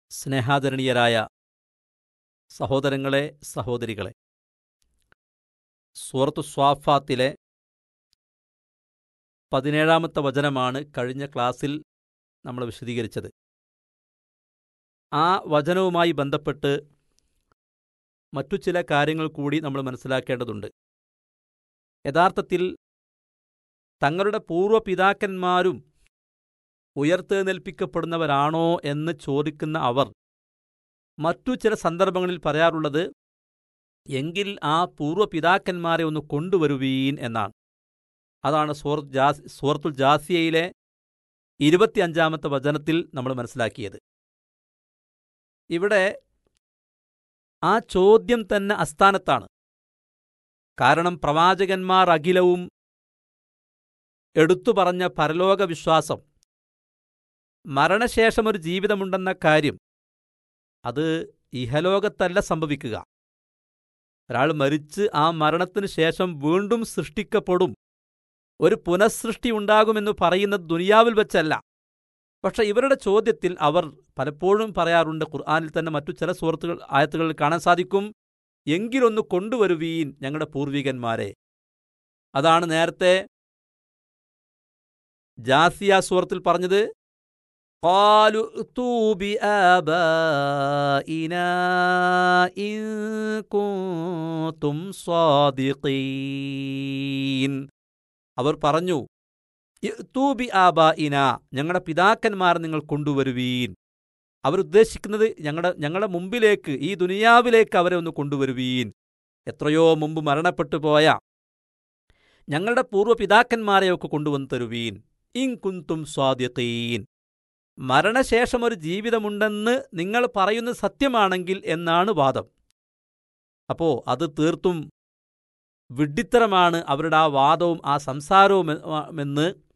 സ്നേഹാദരണീയരായ സഹോദരങ്ങളെ സഹോദരികളെ സൂറത്തു സ്വാഫാത്തിലെ പതിനേഴാമത്തെ വചനമാണ് കഴിഞ്ഞ ക്ലാസ്സിൽ നമ്മൾ വിശദീകരിച്ചത് ആ വചനവുമായി ബന്ധപ്പെട്ട് മറ്റു ചില കാര്യങ്ങൾ കൂടി നമ്മൾ മനസ്സിലാക്കേണ്ടതുണ്ട് യഥാർത്ഥത്തിൽ തങ്ങളുടെ പൂർവ്വപിതാക്കന്മാരും ഉയർത്തെഴുന്നേൽപ്പിക്കപ്പെടുന്നവരാണോ എന്ന് ചോദിക്കുന്ന അവർ മറ്റു ചില സന്ദർഭങ്ങളിൽ പറയാറുള്ളത് എങ്കിൽ ആ പൂർവ്വപിതാക്കന്മാരെ ഒന്ന് കൊണ്ടുവരുവീൻ എന്നാണ് അതാണ് സൂറത്ത് ജാസ് സൂറത്തുൽ ജാസിയയിലെ ഇരുപത്തിയഞ്ചാമത്തെ വചനത്തിൽ നമ്മൾ മനസ്സിലാക്കിയത് ഇവിടെ ആ ചോദ്യം തന്നെ അസ്ഥാനത്താണ് കാരണം പ്രവാചകന്മാർ അഖിലവും എടുത്തു പറഞ്ഞ പരലോക വിശ്വാസം മരണശേഷം ഒരു ജീവിതമുണ്ടെന്ന കാര്യം അത് ഇഹലോകത്തല്ല സംഭവിക്കുക ഒരാൾ മരിച്ച് ആ മരണത്തിന് ശേഷം വീണ്ടും സൃഷ്ടിക്കപ്പെടും ഒരു പുനഃസൃഷ്ടി ഉണ്ടാകുമെന്ന് പറയുന്നത് ദുനിയാവിൽ വെച്ചല്ല പക്ഷെ ഇവരുടെ ചോദ്യത്തിൽ അവർ പലപ്പോഴും പറയാറുണ്ട് ഖുർആാനിൽ തന്നെ മറ്റു ചില സുഹൃത്തുക്കൾ ആയത്തുകളിൽ കാണാൻ സാധിക്കും എങ്കിലൊന്ന് കൊണ്ടുവരുവീൻ ഞങ്ങളുടെ പൂർവികന്മാരെ അതാണ് നേരത്തെ ജാസിയ സൂറത്തിൽ പറഞ്ഞത് قالوا ائتوا بآبائنا إن كنتم صادقين അവർ പറഞ്ഞു ഇത്തൂബി ആബായിന ഞങ്ങളുടെ പിതാക്കന്മാർ നിങ്ങൾ കൊണ്ടുവരുവീൻ അവരുദ്ദേശിക്കുന്നത് ഞങ്ങളുടെ ഞങ്ങളുടെ മുമ്പിലേക്ക് ഈ ദുനിയാവിലേക്ക് അവരെ ഒന്ന് കൊണ്ടുവരുവീൻ എത്രയോ മുമ്പ് മരണപ്പെട്ടു പോയ ഞങ്ങളുടെ പൂർവ്വപിതാക്കന്മാരെയൊക്കെ കൊണ്ടുവന്ന് തരുവീൻ ഇൻ കുന്തും സ്വാദ്യത്തീൻ മരണശേഷം ഒരു ജീവിതമുണ്ടെന്ന് നിങ്ങൾ പറയുന്നത് സത്യമാണെങ്കിൽ എന്നാണ് വാദം അപ്പോ അത് തീർത്തും വിഡ്ഢിത്തരമാണ് അവരുടെ ആ വാദവും ആ സംസാരവും എന്ന്